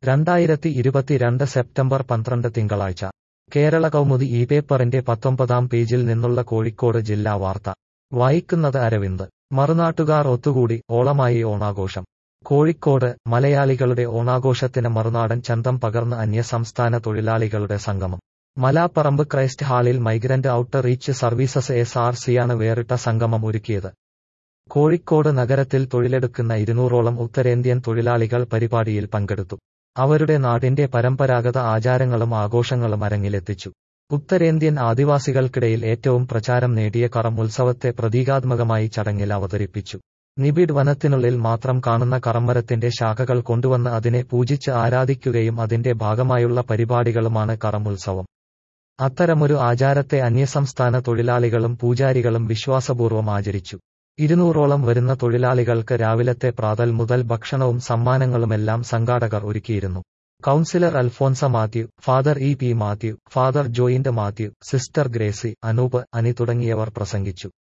രണ്ടായിരത്തി ഇരുപത്തിരണ്ട് സെപ്റ്റംബർ പന്ത്രണ്ട് തിങ്കളാഴ്ച കേരള കൗമുദി ഈ പേപ്പറിന്റെ പത്തൊമ്പതാം പേജിൽ നിന്നുള്ള കോഴിക്കോട് ജില്ലാ വാർത്ത വായിക്കുന്നത് അരവിന്ദ് മറുനാട്ടുകാർ ഒത്തുകൂടി ഓളമായി ഓണാഘോഷം കോഴിക്കോട് മലയാളികളുടെ ഓണാഘോഷത്തിന് മറുനാടൻ ചന്തം പകർന്ന് അന്യസംസ്ഥാന തൊഴിലാളികളുടെ സംഗമം മലാപ്പറമ്പ് ക്രൈസ്റ്റ് ഹാളിൽ migrant outreach services S R സിയാണ് വേറിട്ട സംഗമം ഒരുക്കിയത് കോഴിക്കോട് നഗരത്തിൽ തൊഴിലെടുക്കുന്ന ഇരുന്നൂറോളം ഉത്തരേന്ത്യൻ തൊഴിലാളികൾ പരിപാടിയിൽ പങ്കെടുത്തു അവരുടെ നാടിന്റെ പരമ്പരാഗത ആചാരങ്ങളും ആഘോഷങ്ങളും അരങ്ങിലെത്തിച്ചു ഉത്തരേന്ത്യൻ ആദിവാസികൾക്കിടയിൽ ഏറ്റവും പ്രചാരം നേടിയ കറം ഉത്സവത്തെ പ്രതീകാത്മകമായി ചടങ്ങിൽ അവതരിപ്പിച്ചു നിബിഡ് വനത്തിനുള്ളിൽ മാത്രം കാണുന്ന കറമ്മരത്തിന്റെ ശാഖകൾ കൊണ്ടുവന്ന് അതിനെ പൂജിച്ച് ആരാധിക്കുകയും അതിന്റെ ഭാഗമായുള്ള പരിപാടികളുമാണ് കറം ഉത്സവം അത്തരമൊരു ആചാരത്തെ അന്യസംസ്ഥാന തൊഴിലാളികളും പൂജാരികളും വിശ്വാസപൂർവ്വം ആചരിച്ചു ഇരുന്നൂറോളം വരുന്ന തൊഴിലാളികൾക്ക് രാവിലത്തെ പ്രാതൽ മുതൽ ഭക്ഷണവും സമ്മാനങ്ങളുമെല്ലാം സംഘാടകർ ഒരുക്കിയിരുന്നു councillor Alphonsa Mathew father E P Mathew father joint Mathew sister Gracy Anoop Ani തുടങ്ങിയവർ പ്രസംഗിച്ചു